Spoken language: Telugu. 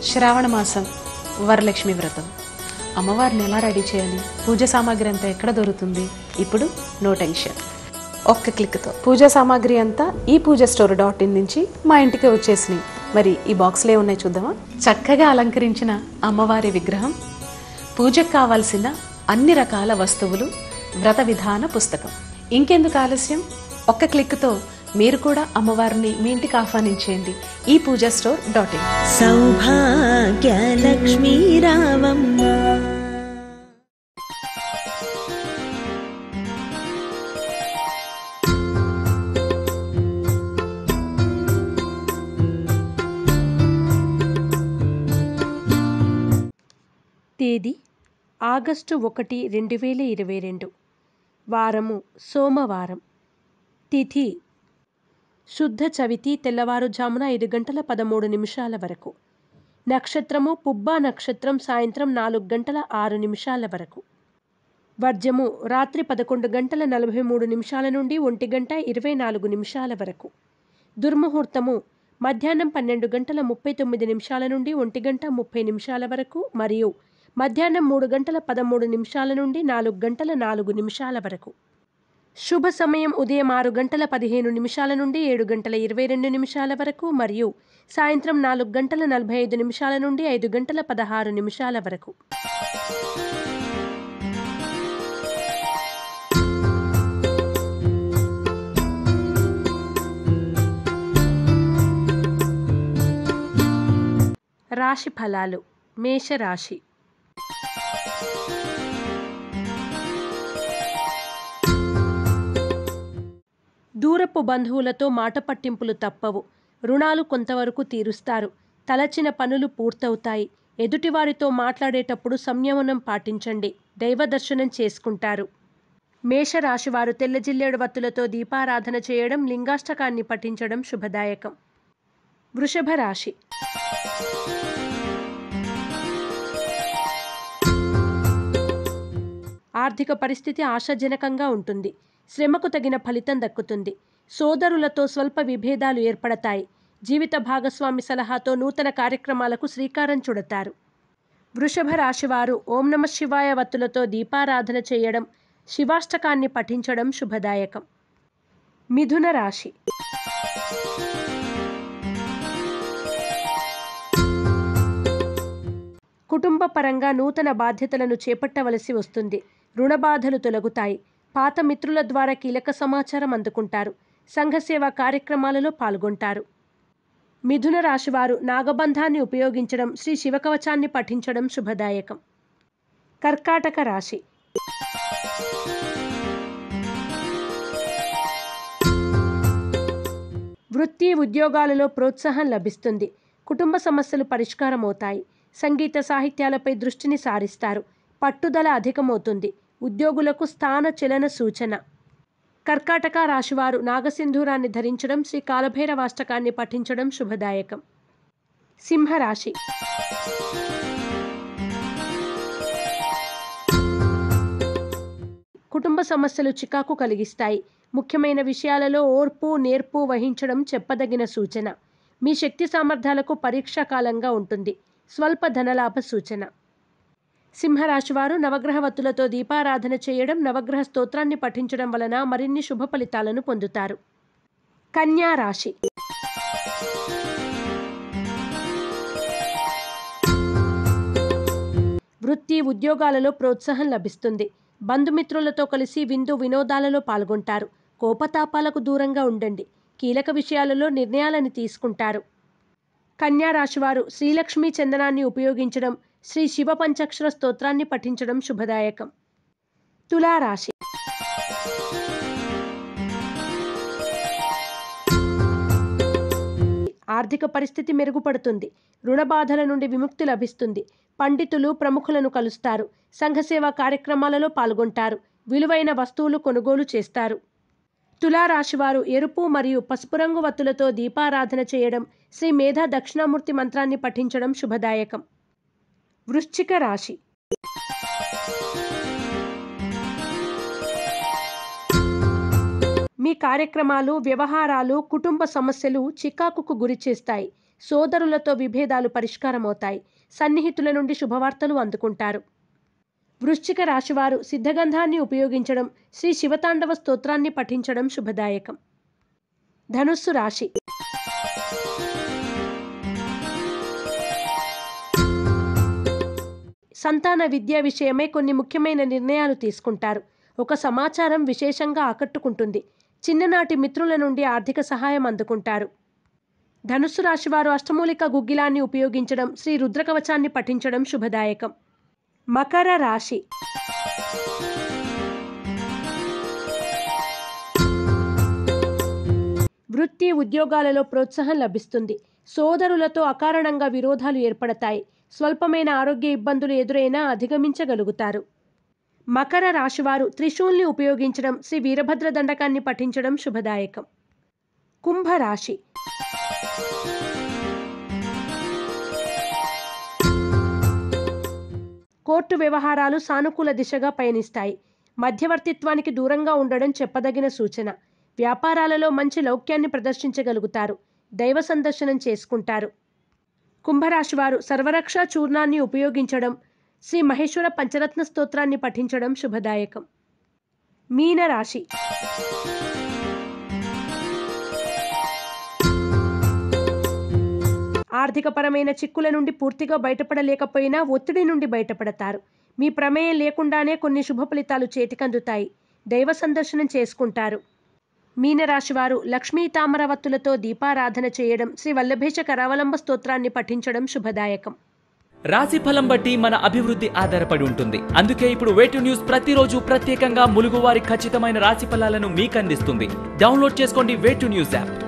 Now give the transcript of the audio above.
శ్రావణ మాసం వరలక్ష్మి వ్రతం అమ్మవారిని ఎలా రెడీ చేయాలి పూజ సామాగ్రి అంతా ఎక్కడ దొరుకుతుంది ఇప్పుడు నో టెన్షన్ ఒక్క క్లిక్తో పూజా సామాగ్రి అంతా ఈ పూజ స్టోర్ డాట్ ఇన్ నుంచి మా ఇంటికి వచ్చేసినాయి మరి ఈ బాక్స్లో ఏమున్నాయి చూద్దామా చక్కగా అలంకరించిన అమ్మవారి విగ్రహం పూజకు కావాల్సిన అన్ని రకాల వస్తువులు వ్రత విధాన పుస్తకం ఇంకెందుకు ఆలస్యం ఒక్క క్లిక్తో మీరు కూడా అమ్మవారిని మీ ఇంటికి ఆహ్వానించేయండి ఈ Pooja store dot in Sowbhagyalakshmi రావమ్మ తేదీ ఆగస్టు ఒకటి రెండు వేల ఇరవై రెండు వారము సోమవారం తిథి శుద్ధ చవితి తెల్లవారుజామున ఐదు గంటల పదమూడు నిమిషాల వరకు నక్షత్రము పుబ్బా నక్షత్రం సాయంత్రం నాలుగు గంటల ఆరు నిమిషాల వరకు వర్జము రాత్రి పదకొండు గంటల నలభై మూడు నిమిషాల నుండి ఒంటి గంట ఇరవై నాలుగు నిమిషాల వరకు దుర్ముహూర్తము మధ్యాహ్నం పన్నెండు గంటల ముప్పై తొమ్మిది నిమిషాల నుండి ఒంటి గంట ముప్పై నిమిషాల వరకు మరియు మధ్యాహ్నం మూడు గంటల పదమూడు నిమిషాల నుండి నాలుగు గంటల నాలుగు నిమిషాల వరకు శుభ సమయం ఉదయం ఆరు గంటల పదిహేను నిమిషాల నుండి ఏడు గంటల ఇరవై రెండు నిమిషాల వరకు మరియు సాయంత్రం నాలుగు గంటల నలభై ఐదు నిమిషాల నుండి ఐదు గంటల పదహారు నిమిషాల వరకు రాశి ఫలాలు మేషరాశి దూరపు బంధువులతో మాట పట్టింపులు తప్పవు రుణాలు కొంతవరకు తీరుస్తారు తలచిన పనులు పూర్తవుతాయి ఎదుటివారితో మాట్లాడేటప్పుడు సంయమనం పాటించండి దైవ దర్శనం చేసుకుంటారు మేషరాశివారు తెల్ల జిల్లేడు వత్తులతో దీపారాధన చేయడం లింగాష్టకాన్ని పఠించడం శుభదాయకం వృషభ రాశి ఆర్థిక పరిస్థితి ఆశాజనకంగా ఉంటుంది శ్రమకు తగిన ఫలితం దక్కుతుంది సోదరులతో స్వల్ప విభేదాలు ఏర్పడతాయి జీవిత భాగస్వామి సలహాతో నూతన కార్యక్రమాలకు శ్రీకారం చుడతారు వృషభ రాశివారు ఓం నమ శివాయ వత్తులతో దీపారాధన చేయడం శివాష్టకాన్ని పఠించడం శుభదాయకం మిథున రాశి కుటుంబ పరంగా నూతన బాధ్యతలను చేపట్టవలసి వస్తుంది రుణ బాధలు తొలగుతాయి పాత మిత్రుల ద్వారా కీలక సమాచారం అందుకుంటారు సంఘసేవ కార్యక్రమాలలో పాల్గొంటారు మిథున రాశివారు నాగబంధాన్ని ఉపయోగించడం శ్రీ శివకవచాన్ని పఠించడం శుభదాయకం కర్కాటక రాశి వృత్తి ఉద్యోగాలలో ప్రోత్సాహం లభిస్తుంది కుటుంబ సమస్యలు పరిష్కారం అవుతాయి సంగీత సాహిత్యాలపై దృష్టిని సారిస్తారు పట్టుదల అధికమవుతుంది ఉద్యోగులకు స్థాన చలన సూచన కర్కాటక రాశివారు నాగసింధూరాన్ని ధరించడం శ్రీ కాలభైరవాష్టకాన్ని పఠించడం శుభదాయకం సింహరాశి కుటుంబ సమస్యలు చికాకు కలిగిస్తాయి ముఖ్యమైన విషయాలలో ఓర్పు నేర్పు వహించడం చెప్పదగిన సూచన మీ శక్తి సామర్థ్యాలకు పరీక్షా కాలంగా ఉంటుంది స్వల్ప ధనలాభ సూచన సింహరాశివారు నవగ్రహ వత్తులతో దీపారాధన చేయడం నవగ్రహ స్తోత్రాన్ని పఠించడం వలన మరిన్ని శుభ ఫలితాలను పొందుతారు కన్యా రాశి వృత్తి ఉద్యోగాలలో ప్రోత్సాహం లభిస్తుంది బంధుమిత్రులతో కలిసి విందు వినోదాలలో పాల్గొంటారు కోపతాపాలకు దూరంగా ఉండండి కీలక విషయాలలో నిర్ణయాలను తీసుకుంటారు కన్యా రాశివారు శ్రీలక్ష్మీ చందనాన్ని ఉపయోగించడం శ్రీ శివ పంచాక్షర స్తోత్రాన్ని పఠించడం శుభదాయకం తులారాశి ఆర్థిక పరిస్థితి మెరుగుపడుతుంది రుణ బాధల నుండి విముక్తి లభిస్తుంది పండితులు ప్రముఖులను కలుస్తారు సంఘసేవా కార్యక్రమాలలో పాల్గొంటారు విలువైన వస్తువులు కొనుగోలు చేస్తారు తులారాశివారు ఎరుపు మరియు పసుపు రంగు వత్తులతో దీపారాధన చేయడం శ్రీ మేధా దక్షిణామూర్తి మంత్రాన్ని పఠించడం శుభదాయకం వృశ్చిక రాశి మీ కార్యక్రమాలు వ్యవహారాలు కుటుంబ సమస్యలు చికాకుకు గురి చేస్తాయి సోదరులతో విభేదాలు పరిష్కారమవుతాయి సన్నిహితుల నుండి శుభవార్తలు అందుకుంటారు వృశ్చిక రాశివారు సిద్ధగంధాన్ని ఉపయోగించడం శ్రీ శివతాండవ స్తోత్రాన్ని పఠించడం శుభదాయకం ధనుస్సు రాశి సంతాన విద్య విషయమై కొన్ని ముఖ్యమైన నిర్ణయాలు తీసుకుంటారు ఒక సమాచారం విశేషంగా ఆకట్టుకుంటుంది చిన్ననాటి మిత్రుల నుండి ఆర్థిక సహాయం అందుకుంటారు ధనుస్సు రాశివారు అష్టమూలిక గుగ్గిలాన్ని ఉపయోగించడం శ్రీ రుద్రకవచాన్ని పఠించడం శుభదాయకం మకర రాశి వృత్తి ఉద్యోగాలలో ప్రోత్సాహం లభిస్తుంది సోదరులతో అకారణంగా విరోధాలు ఏర్పడతాయి స్వల్పమైన ఆరోగ్య ఇబ్బందులు ఎదురైనా అధిగమించగలుగుతారు మకర రాశివారు త్రిశూల్ని ఉపయోగించడం శ్రీ వీరభద్ర దండకాన్ని పఠించడం శుభదాయకం కుంభరాశి కోర్టు వ్యవహారాలు సానుకూల దిశగా పయనిస్తాయి మధ్యవర్తిత్వానికి దూరంగా ఉండడం చెప్పదగిన సూచన వ్యాపారాలలో మంచి లౌక్యాన్ని ప్రదర్శించగలుగుతారు దైవ సందర్శనం చేసుకుంటారు కుంభరాశి వారు సర్వరక్ష చూర్ణాన్ని ఉపయోగించడం శ్రీ మహేశ్వర పంచరత్న స్తోత్రాన్ని పఠించడం శుభదాయకం మీనరాశి ఆర్థికపరమైన చిక్కుల నుండి పూర్తిగా బయటపడలేకపోయినా ఒత్తిడి నుండి బయటపడతారు మీ ప్రమేయం లేకుండానే కొన్ని శుభ ఫలితాలు చేతికందుతాయి దైవ సందర్శనం చేసుకుంటారు మీనరాశివారు లక్ష్మీ తామరవత్తులతో దీపారాధన చేయడం శ్రీ వల్లభేష కరావలంబ స్తోత్రాన్ని పఠించడం శుభదాయకం రాశి ఫలం బట్టి మన అభివృద్ధి ఆధారపడి ఉంటుంది అందుకే ఇప్పుడు వేటు న్యూస్ ప్రతిరోజు ప్రత్యేకంగా ములుగువారి ఖచ్చితమైన రాశి ఫలాలను మీకు అందిస్తుంది డౌన్లోడ్ చేసుకోండి వేటు న్యూస్ యాప్